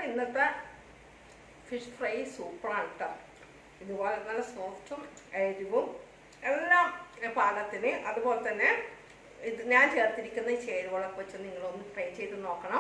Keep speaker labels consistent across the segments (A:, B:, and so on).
A: ഇന്നത്തെ fish fry സൂപ്പറാണ് കേട്ടോ ഇതുപോലെ നല്ല സോഫ്റ്റും എരിവും എല്ലാം പാകത്തിന് അതുപോലെ തന്നെ ഇത് ഞാൻ ചേർത്തിരിക്കുന്ന ഈ ചേരുവകളൊക്കെ വെച്ച് നിങ്ങളൊന്ന് ട്രൈ ചെയ്ത് നോക്കണം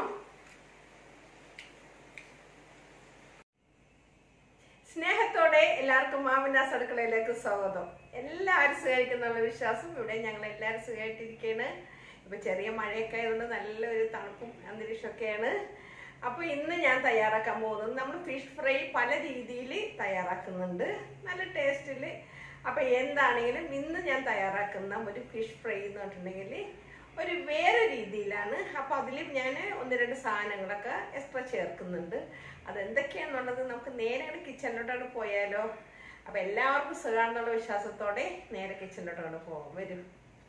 A: സ്നേഹത്തോടെ എല്ലാവർക്കും മാമിനാസ് അടുക്കളയിലേക്ക് സ്വാഗതം എല്ലാവരും സുഖമായിരിക്കുന്നുള്ള വിശ്വാസം ഇവിടെ ഞങ്ങൾ എല്ലാവരും സുഖമായിട്ടിരിക്കുകയാണ് ഇപ്പൊ ചെറിയ മഴയൊക്കെ ആയതുകൊണ്ട് നല്ലൊരു തണുപ്പും അന്തരീക്ഷമൊക്കെയാണ് അപ്പൊ ഇന്ന് ഞാൻ തയ്യാറാക്കാൻ പോകുന്നത് നമ്മൾ ഫിഷ് ഫ്രൈ പല രീതിയിൽ തയ്യാറാക്കുന്നുണ്ട് നല്ല ടേസ്റ്റിൽ അപ്പൊ എന്താണെങ്കിലും ഇന്ന് ഞാൻ തയ്യാറാക്കുന്ന ഒരു ഫിഷ് ഫ്രൈ എന്ന് പറഞ്ഞിട്ടുണ്ടെങ്കിൽ ഒരു വേറെ രീതിയിലാണ് അപ്പൊ അതിൽ ഞാൻ ഒന്ന് രണ്ട് സാധനങ്ങളൊക്കെ എക്സ്ട്രാ ചേർക്കുന്നുണ്ട് അതെന്തൊക്കെയാണെന്നുള്ളത് നമുക്ക് നേരെ കിച്ചണിലോട്ടാണ് പോയാലോ അപ്പൊ എല്ലാവർക്കും സുഖമാണെന്നുള്ള വിശ്വാസത്തോടെ നേരെ കിച്ചണിലോട്ടാണ് പോകും വരും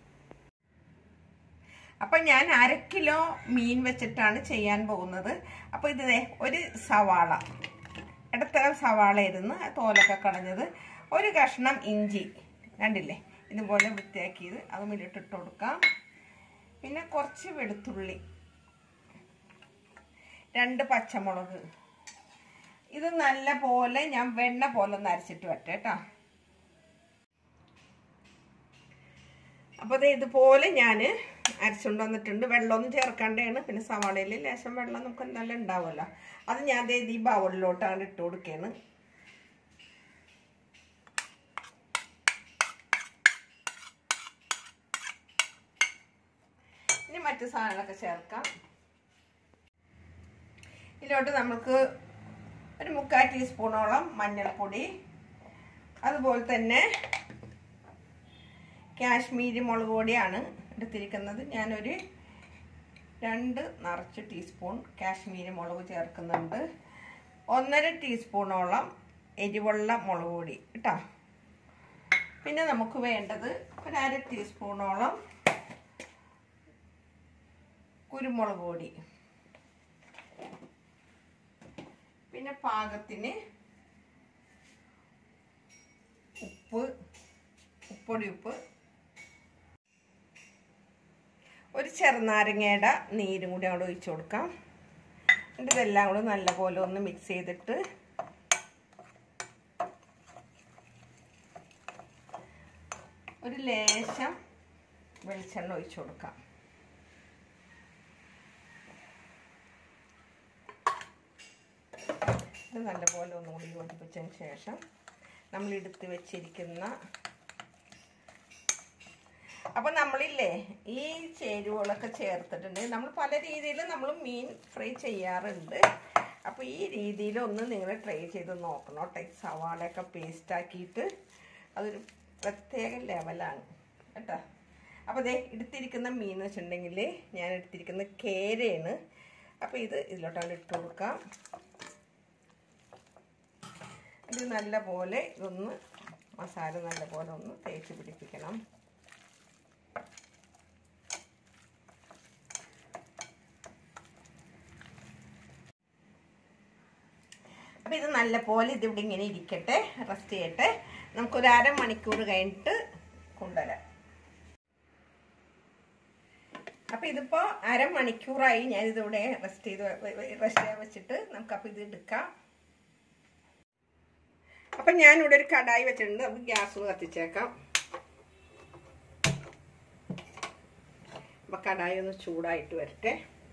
A: അപ്പൊ ഞാൻ അര കിലോ മീൻ വെച്ചിട്ടാണ് ചെയ്യാൻ പോകുന്നത് അപ്പൊ ഇത് ദേ ഒരു സവാള ഇടത്തരം സവാള ഇരുന്ന് തോലൊക്കെ കളഞ്ഞത് ഒരു കഷ്ണം ഇഞ്ചി കണ്ടില്ലേ ഇതുപോലെ വൃത്തിയാക്കിയത് അത് മുന്നിട്ടിട്ട് കൊടുക്കാം പിന്നെ കുറച്ച് വെളുത്തുള്ളി രണ്ട് പച്ചമുളക് ഇത് നല്ല പോലെ ഞാൻ വെണ്ണ പോലെ ഒന്ന് അരച്ചിട്ട് വരട്ടെ കേട്ടോ അപ്പോൾ ഇത് ഇതുപോലെ ഞാൻ അരച്ചുകൊണ്ട് വന്നിട്ടുണ്ട് വെള്ളമൊന്നും ചേർക്കാണ്ടാണ് പിന്നെ സവാളയിൽ ലേശം വെള്ളം നമുക്ക് നല്ല ഉണ്ടാവുമല്ലോ അത് ഞാൻ ദേ ഈ ബൗളിലോട്ടാണ് ഇട്ട് കൊടുക്കുകയാണ് ഇനി മറ്റു സാധനങ്ങളൊക്കെ ചേർക്കാം ഇതിലോട്ട് നമുക്ക് ഒരു മുക്കാൽ ടീസ്പൂണോളം മഞ്ഞൾപ്പൊടി അതുപോലെ തന്നെ കാശ്മീരി മുളക് പൊടിയാണ് എടുത്തിരിക്കുന്നത് ഞാനൊരു രണ്ട് നിറച്ച് ടീസ്പൂൺ കാശ്മീരി മുളക് ചേർക്കുന്നുണ്ട് ഒന്നര ടീസ്പൂണോളം എരിവുള്ള മുളക് പൊടി കേട്ടോ പിന്നെ നമുക്ക് വേണ്ടത് ഒരു അര ടീസ്പൂണോളം കുരുമുളക് പൊടി പിന്നെ പാകത്തിന് ഉപ്പ് ഉപ്പൊടി ഉപ്പ് ഒരു ചെറുനാരങ്ങയുടെ നീരും കൂടി അവിടെ ഒഴിച്ചു കൊടുക്കാം എന്നിട്ട് ഇതെല്ലാം കൂടെ നല്ലപോലെ ഒന്ന് മിക്സ് ചെയ്തിട്ട് ഒരു ലേശം വെളിച്ചെണ്ണ ഒഴിച്ചു കൊടുക്കാം ഇത് നല്ലപോലെ ഒന്നും കൂടി യോജിപ്പിച്ചതിന് ശേഷം നമ്മൾ എടുത്ത് വെച്ചിരിക്കുന്ന അപ്പം നമ്മളില്ലേ ഈ ചേരുവകളൊക്കെ ചേർത്തിട്ടുണ്ട് നമ്മൾ പല രീതിയിൽ നമ്മൾ മീൻ ഫ്രൈ ചെയ്യാറുണ്ട് അപ്പോൾ ഈ രീതിയിലൊന്ന് നിങ്ങൾ ട്രൈ ചെയ്ത് നോക്കണം കേട്ടോ സവാളയൊക്കെ പേസ്റ്റ് ആക്കിയിട്ട് അതൊരു പ്രത്യേക ലെവലാണ് കേട്ടോ അപ്പോൾ അതേ എടുത്തിരിക്കുന്ന മീൻ എന്ന് വെച്ചിട്ടുണ്ടെങ്കിൽ ഞാൻ എടുത്തിരിക്കുന്ന കേരയാണ് അപ്പോൾ ഇത് ഇതിലോട്ടാണ് ഇട്ട് കൊടുക്കാം ഇത് നല്ല പോലെ ഇതൊന്ന് മസാല നല്ല പോലെ ഒന്ന് തേച്ച് പിടിപ്പിക്കണം അപ്പം ഇത് നല്ല പോലെ ഇതിവിടെ ഇങ്ങനെ ഇരിക്കട്ടെ റെസ്റ്റ് ചെയ്യട്ടെ നമുക്കൊരു അരമണിക്കൂർ കഴിഞ്ഞിട്ട് കൊണ്ടുവരാം അപ്പം ഇതിപ്പോൾ അരമണിക്കൂറായി ഞാനിതിവിടെ റെസ്റ്റ് ചെയ്ത് റെസ്റ്റ് ചെയ്യാൻ വെച്ചിട്ട് നമുക്കപ്പോൾ ഇത് എടുക്കാം അപ്പം ഞാനിവിടെ ഒരു കടായി വെച്ചിട്ടുണ്ട് നമുക്ക് ഗ്യാസ് കത്തിച്ചേക്കാം അപ്പം കടായി ഒന്ന് ചൂടായിട്ട് വരട്ടെ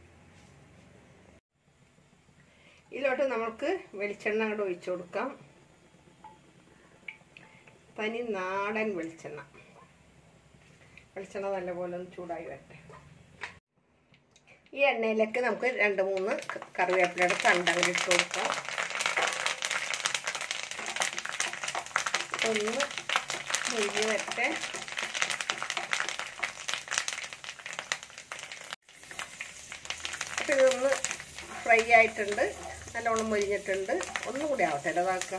A: ഇതിലോട്ട് നമുക്ക് വെളിച്ചെണ്ണ അങ്ങോട്ട് ഒഴിച്ചു കൊടുക്കാം തനി നാടൻ വെളിച്ചെണ്ണ വെളിച്ചെണ്ണ നല്ലപോലെ ഒന്ന് ചൂടായി വരട്ടെ ഈ എണ്ണയിലേക്ക് നമുക്ക് രണ്ട് മൂന്ന് കറിവേപ്പിലയുടെ കണ്ടങ്ങൾ ഇട്ട് കൊടുക്കാം ഒന്ന് മുരിഞ്ഞ് വരട്ടെ അപ്പം ഇതൊന്ന് ഫ്രൈ ആയിട്ടുണ്ട് നല്ലോണം മുരിഞ്ഞിട്ടുണ്ട് ഒന്നും കൂടി ആവട്ടെ ഇതാക്കുക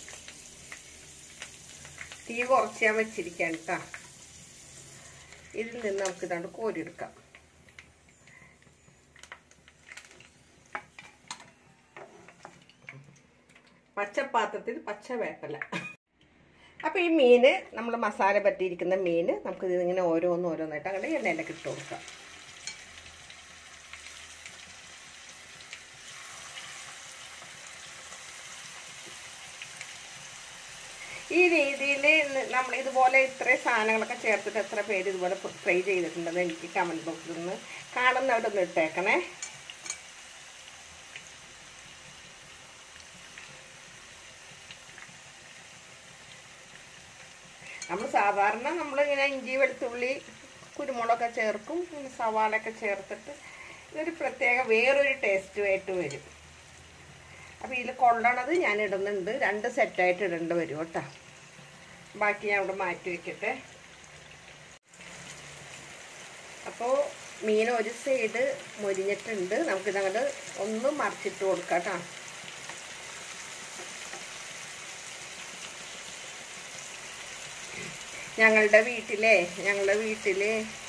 A: തീ കുറച്ച് ഞാൻ വെച്ചിരിക്കാൻ കേട്ടോ ഇതിൽ നിന്ന് നമുക്ക് ഇതാണ്ട് കോരിയെടുക്കാം പച്ചപ്പാത്രത്തിൽ പച്ച വേപ്പല അപ്പോൾ ഈ മീൻ നമ്മൾ മസാല പറ്റിയിരിക്കുന്ന മീൻ നമുക്ക് ഇതിങ്ങനെ ഓരോന്ന് ഓരോന്നായിട്ട് അങ്ങനെ എണ്ണയിലേക്ക് ഇട്ട് കൊടുക്കാം ഈ രീതിയിൽ നമ്മൾ ഇതുപോലെ ഇത്രയും സാധനങ്ങളൊക്കെ ചേർത്തിട്ട് എത്ര പേര് ഇതുപോലെ ഫ്രൈ ചെയ്തിട്ടുണ്ടെന്ന് എനിക്ക് കമൻറ്റ് ബോക്സിൽ നിന്ന് കാണുന്നവരൊന്ന് ഇട്ടേക്കണേ നമ്മൾ സാധാരണ നമ്മളിങ്ങനെ ഇഞ്ചി വെളുത്തുള്ളി കുരുമുളകൊക്കെ ചേർക്കും പിന്നെ സവാളയൊക്കെ ചേർത്തിട്ട് ഇതൊരു പ്രത്യേക വേറൊരു ടേസ്റ്റ് ആയിട്ട് വരും അപ്പോൾ ഇതിൽ കൊള്ളണത് ഞാൻ ഇടുന്നുണ്ട് രണ്ട് സെറ്റായിട്ട് ഇടേണ്ടി വരും കേട്ടോ ബാക്കി ഞാൻ ഇവിടെ മാറ്റി വെക്കട്ടെ അപ്പോൾ മീൻ ഒരു സൈഡ് മൊരിഞ്ഞിട്ടുണ്ട് നമുക്കിതങ്ങോട്ട് ഒന്ന് മറിച്ചിട്ട് കൊടുക്കാം കേട്ടോ ഞങ്ങളുടെ വീട്ടിലെ ഞങ്ങളുടെ വീട്ടിൽ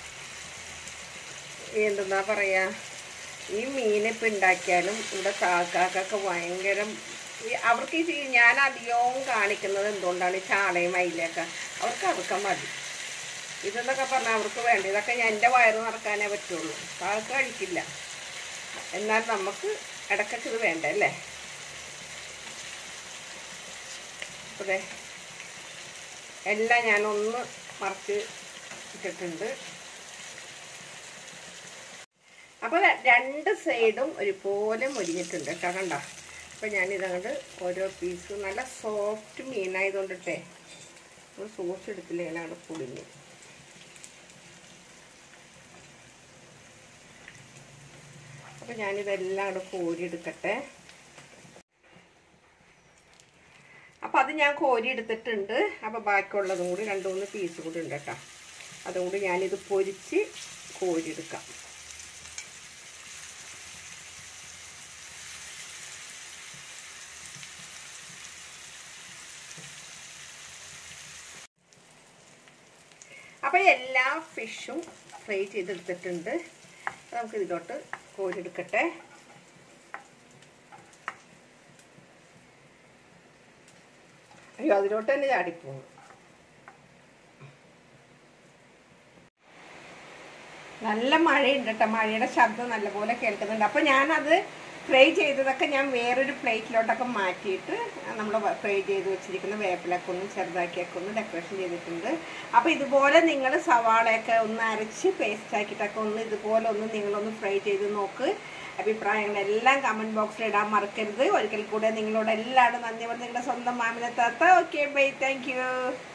A: എന്തെന്നാ പറയാ ഈ മീൻ ഇപ്പം ഉണ്ടാക്കിയാലും ഇവിടെ കാക്കാക്കൊക്കെ ഭയങ്കര ഈ അവർക്ക് ഈ ചീ- ഞാൻ അധികവും കാണിക്കുന്നത് എന്തുകൊണ്ടാണ് ഈ ചാളയും അയിലൊക്കെ അവർക്ക് അതൊക്കെ മതി ഇതെന്നൊക്കെ പറഞ്ഞാൽ അവർക്ക് വേണ്ട ഇതൊക്കെ ഞാൻ എൻ്റെ വയറ് നിറക്കാനേ പറ്റുള്ളൂ ആൾക്ക് കഴിക്കില്ല എന്നാൽ നമുക്ക് ഇടയ്ക്കൊക്കെ ഇത് വേണ്ട അല്ലേ അതെ എല്ലാം ഞാനൊന്ന് മറിച്ച് ഇട്ടിട്ടുണ്ട് അപ്പോൾ രണ്ട് സൈഡും ഒരുപോലെ മുരിഞ്ഞിട്ടുണ്ട് കേട്ടോ കണ്ട അപ്പോൾ ഞാനിതങ്ങോട്ട് ഓരോ പീസ് നല്ല സോഫ്റ്റ് മീനായതുകൊണ്ടിട്ടേ നമ്മൾ സോസ് എടുത്തില്ല അങ്ങോട്ട് പൊടിഞ്ഞു അപ്പോൾ ഞാനിതെല്ലാം അങ്ങോട്ട് കോരി എടുക്കട്ടെ അപ്പം അത് ഞാൻ കോരി എടുത്തിട്ടുണ്ട് അപ്പോൾ ബാക്കിയുള്ളതും കൂടി രണ്ട് മൂന്ന് പീസ് കൂടി ഉണ്ട് കേട്ടോ അതുകൊണ്ട് ഞാനിത് പൊരിച്ച് കോരിയെടുക്കാം അപ്പോൾ എല്ലാ ഫിഷും ഫ്രൈ ചെയ്തെടുത്തിട്ടുണ്ട് നമുക്ക് ഇതിലോട്ട് കോരിയെടുക്കട്ടെ അയ്യോ അതിലോട്ട് തന്നെ ചാടിപ്പോകും നല്ല മഴയുണ്ട് കേട്ടോ മഴയുടെ ശബ്ദം നല്ലപോലെ കേൾക്കുന്നുണ്ട് അപ്പോൾ ഞാനത് ഫ്രൈ ചെയ്തതൊക്കെ ഞാൻ വേറൊരു പ്ലേറ്റിലോട്ടൊക്കെ മാറ്റിയിട്ട് നമ്മൾ ഫ്രൈ ചെയ്ത് വെച്ചിരിക്കുന്ന വേപ്പിലൊക്കെ ഒന്ന് ചെറുതാക്കിയൊക്കെ ഒന്ന് ഡെക്കറേഷൻ ചെയ്തിട്ടുണ്ട് അപ്പോൾ ഇതുപോലെ നിങ്ങൾ സവാളയൊക്കെ ഒന്ന് അരച്ച് പേസ്റ്റ് ആക്കിയിട്ടൊക്കെ ഒന്ന് ഇതുപോലെ ഒന്ന് നിങ്ങളൊന്ന് ഫ്രൈ ചെയ്ത് നോക്ക് അഭിപ്രായങ്ങളെല്ലാം കമൻറ്റ് ബോക്സിൽ ഇടാൻ മറക്കരുത് ഒരിക്കൽ കൂടെ നിങ്ങളോട് എല്ലാവരും നന്ദി പറഞ്ഞ് നിങ്ങളുടെ സ്വന്തം മാമിനെ താത്ത ഓക്കെ ബൈ താങ്ക് യു